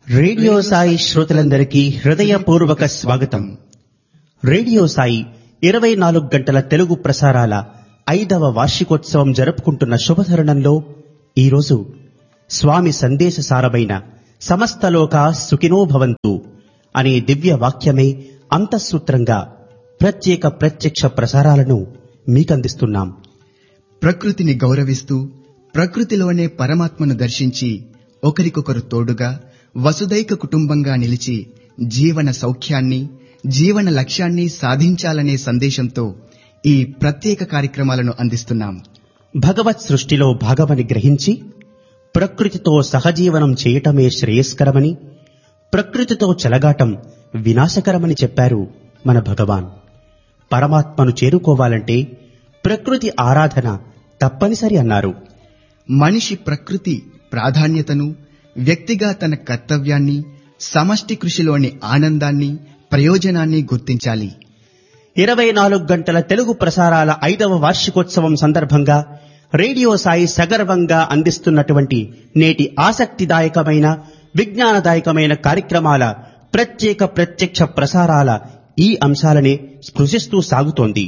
Radio Sai శ్రోతలందరికీ హృదయపూర్వక స్వాగతం రేడియో సాయి ఇరవై నాలుగు గంటల తెలుగు ప్రసారాల ఐదవ వార్షికోత్సవం జరుపుకుంటున్న శుభతరుణంలో ఈరోజు స్వామి సందేశ సారమైన సమస్త లోకా సుఖినో భవంతు అనే దివ్య వాక్యమే అంతఃసూత్రంగా ప్రత్యేక ప్రత్యక్ష ప్రసారాలను మీకందిస్తున్నాం ప్రకృతిని గౌరవిస్తూ ప్రకృతిలోనే పరమాత్మను దర్శించి ఒకరికొకరు తోడుగా వసుదైక కుటుంబంగా నిలిచి జీవన సౌఖ్యాన్ని జీవన లక్ష్యాన్ని సాధించాలనే సందేశంతో ఈ ప్రత్యేక కార్యక్రమాలను అందిస్తున్నాం భగవత్ సృష్టిలో భాగమని గ్రహించి ప్రకృతితో సహజీవనం చేయటమే శ్రేయస్కరమని ప్రకృతితో చెలగాటం వినాశకరమని చెప్పారు మన భగవాన్ పరమాత్మను చేరుకోవాలంటే ప్రకృతి ఆరాధన తప్పనిసరి అన్నారు మనిషి ప్రకృతి ప్రాధాన్యతను వ్యక్తిగా తన కర్తవ్యాన్ని సమష్టి కృషిలోని ఆనందాన్ని ప్రయోజనాన్ని గుర్తించాలి ఇరవై నాలుగు గంటల తెలుగు ప్రసారాల ఐదవ వార్షికోత్సవం సందర్భంగా రేడియో సాయి సగర్వంగా అందిస్తున్నటువంటి నేటి ఆసక్తిదాయకమైన విజ్ఞానదాయకమైన కార్యక్రమాల ప్రత్యేక ప్రత్యక్ష ప్రసారాల ఈ అంశాలనే స్పృశిస్తూ సాగుతోంది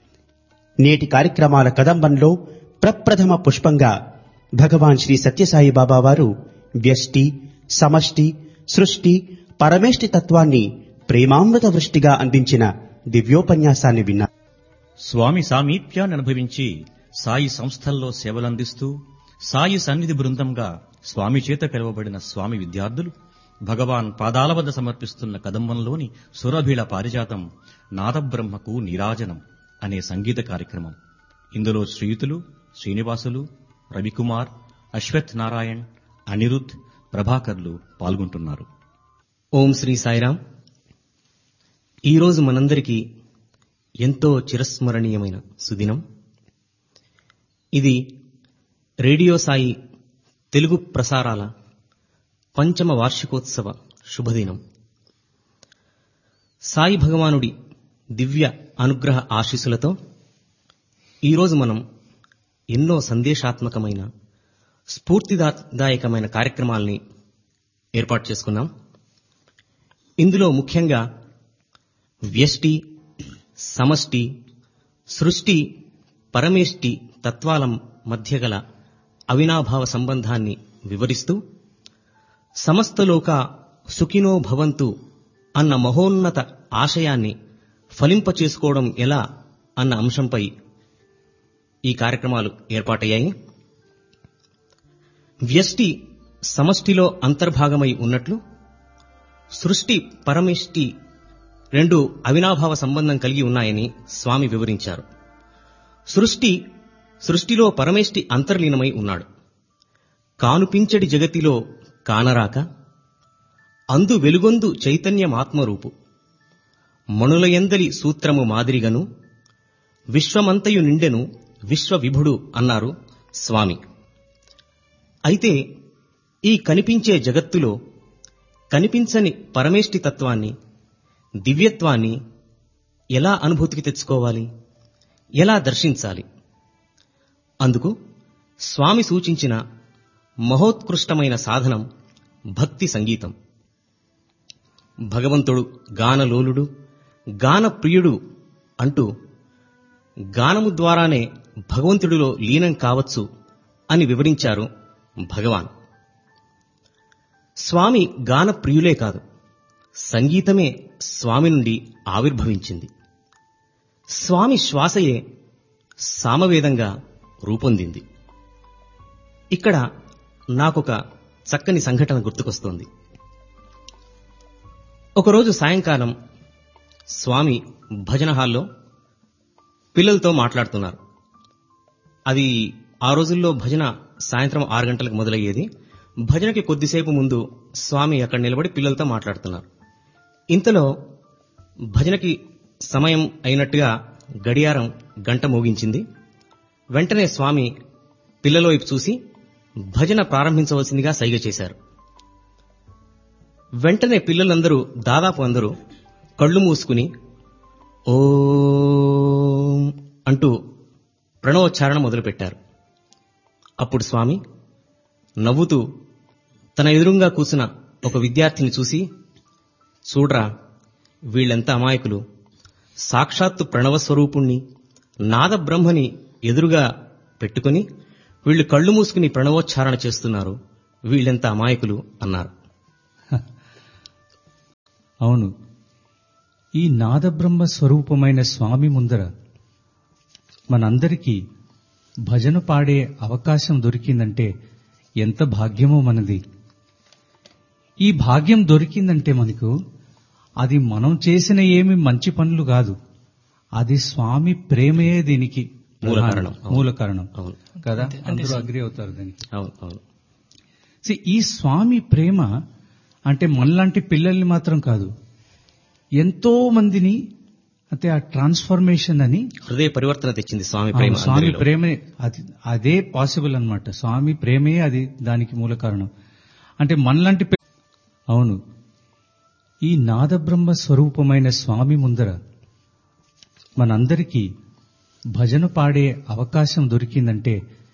నేటి కార్యక్రమాల కదంబంలో ప్రప్రథమ పుష్పంగా భగవాన్ శ్రీ సత్యసాయి బాబా వారు వ్యష్టి సమష్టి సృష్టి పరమేష్టి తత్వాన్ని ప్రేమామృత వృష్టిగా అందించిన దివ్యోపన్యాసాన్ని విన్నారు స్వామి సామీప్యాన్ని అనుభవించి సాయి సంస్థల్లో సేవలందిస్తూ సాయి సన్నిధి బృందంగా స్వామి చేత పిలువబడిన స్వామి విద్యార్థులు భగవాన్ పాదాల వద్ద సమర్పిస్తున్న కదంబంలోని సురభిళ పారిజాతం నాదబ్రహ్మకు నీరాజనం అనే సంగీత కార్యక్రమం ఇందులో శ్రీయుతులు శ్రీనివాసులు రవికుమార్ అశ్వత్ నారాయణ్ అనిరుద్ ప్రభాకర్లు పాల్గొంటున్నారు ఓం శ్రీ సాయిరాం ఈరోజు మనందరికీ ఎంతో చిరస్మరణీయమైన సుదినం ఇది రేడియో సాయి తెలుగు ప్రసారాల పంచమ వార్షికోత్సవ శుభదినం సాయి భగవానుడి దివ్య అనుగ్రహ ఆశీస్సులతో ఈరోజు మనం ఎన్నో సందేశాత్మకమైన స్ఫూర్తిదాయకమైన కార్యక్రమాల్ని ఏర్పాటు చేసుకున్నాం ఇందులో ముఖ్యంగా వ్యష్టి సమష్టి సృష్టి పరమేష్టి తత్వాల మధ్య గల అవినాభావ సంబంధాన్ని వివరిస్తూ సమస్తలోక సుఖినో భవంతు అన్న మహోన్నత ఆశయాన్ని ఫలింపచేసుకోవడం ఎలా అన్న అంశంపై ఈ కార్యక్రమాలు ఏర్పాటయ్యాయి వ్యష్టి సమష్టిలో అంతర్భాగమై ఉన్నట్లు సృష్టి పరమిష్టి రెండు అవినాభావ సంబంధం కలిగి ఉన్నాయని స్వామి వివరించారు సృష్టి సృష్టిలో పరమేష్టి అంతర్లీనమై ఉన్నాడు కానుపించడి జగతిలో కానరాక అందు వెలుగొందు చైతన్యమాత్మరూపు మణులయందలి సూత్రము మాదిరిగను విశ్వమంతయు నిండెను విశ్వవిభుడు అన్నారు స్వామి అయితే ఈ కనిపించే జగత్తులో కనిపించని పరమేష్టి తత్వాన్ని దివ్యత్వాన్ని ఎలా అనుభూతికి తెచ్చుకోవాలి ఎలా దర్శించాలి అందుకు స్వామి సూచించిన మహోత్కృష్టమైన సాధనం భక్తి సంగీతం భగవంతుడు గానలోలుడు గానప్రియుడు అంటూ గానము ద్వారానే భగవంతుడిలో లీనం కావచ్చు అని వివరించారు భగవాన్ స్వామి గాన ప్రియులే కాదు సంగీతమే స్వామి నుండి ఆవిర్భవించింది స్వామి శ్వాసయే సామవేదంగా రూపొందింది ఇక్కడ నాకొక చక్కని సంఘటన గుర్తుకొస్తోంది ఒకరోజు సాయంకాలం స్వామి భజన హాల్లో పిల్లలతో మాట్లాడుతున్నారు అది ఆ రోజుల్లో భజన సాయంత్రం ఆరు గంటలకు మొదలయ్యేది భజనకి కొద్దిసేపు ముందు స్వామి అక్కడ నిలబడి పిల్లలతో మాట్లాడుతున్నారు ఇంతలో భజనకి సమయం అయినట్టుగా గడియారం గంట మోగించింది వెంటనే స్వామి పిల్లల వైపు చూసి భజన ప్రారంభించవలసిందిగా సైగ చేశారు వెంటనే పిల్లలందరూ దాదాపు అందరూ కళ్ళు మూసుకుని ఓం అంటూ ప్రణవోచ్చారణ మొదలుపెట్టారు అప్పుడు స్వామి నవ్వుతూ తన ఎదురుగా కూసిన ఒక విద్యార్థిని చూసి చూడ్రా వీళ్ళెంత అమాయకులు సాక్షాత్తు ప్రణవ స్వరూపుణ్ణి నాద బ్రహ్మని ఎదురుగా పెట్టుకుని వీళ్ళు కళ్ళు మూసుకుని ప్రణవోచ్చారణ చేస్తున్నారు వీళ్ళెంత అమాయకులు అన్నారు అవును ఈ నాదబ్రహ్మ స్వరూపమైన స్వామి ముందర మనందరికీ భజన పాడే అవకాశం దొరికిందంటే ఎంత భాగ్యమో మనది ఈ భాగ్యం దొరికిందంటే మనకు అది మనం చేసిన ఏమి మంచి పనులు కాదు అది స్వామి ప్రేమయే దీనికి మూల కారణం. ప్రధానం, మూల కారణం అవును కదా అందరూ అగ్రి అవుతారు దానికి అవును అవును See, ఈ స్వామి ప్రేమ అంటే మనలాంటి పిల్లల్ని మాత్రం కాదు ఎంతో మందిని అంటే ఆ ట్రాన్స్ఫర్మేషన్ అని హృదయ పరివర్తన తెచ్చింది స్వామి ప్రేమ అవును, స్వామి అందరిలో. ప్రేమే అది అదే పాసిబుల్ అన్నమాట స్వామి ప్రేమే అది దానికి మూల కారణం అంటే మనలాంటి పి- అవును ఈ నాదబ్రహ్మ స్వరూపమైన స్వామి ముందర మనందరికీ భజన పాడే అవకాశం దొరికిందంటే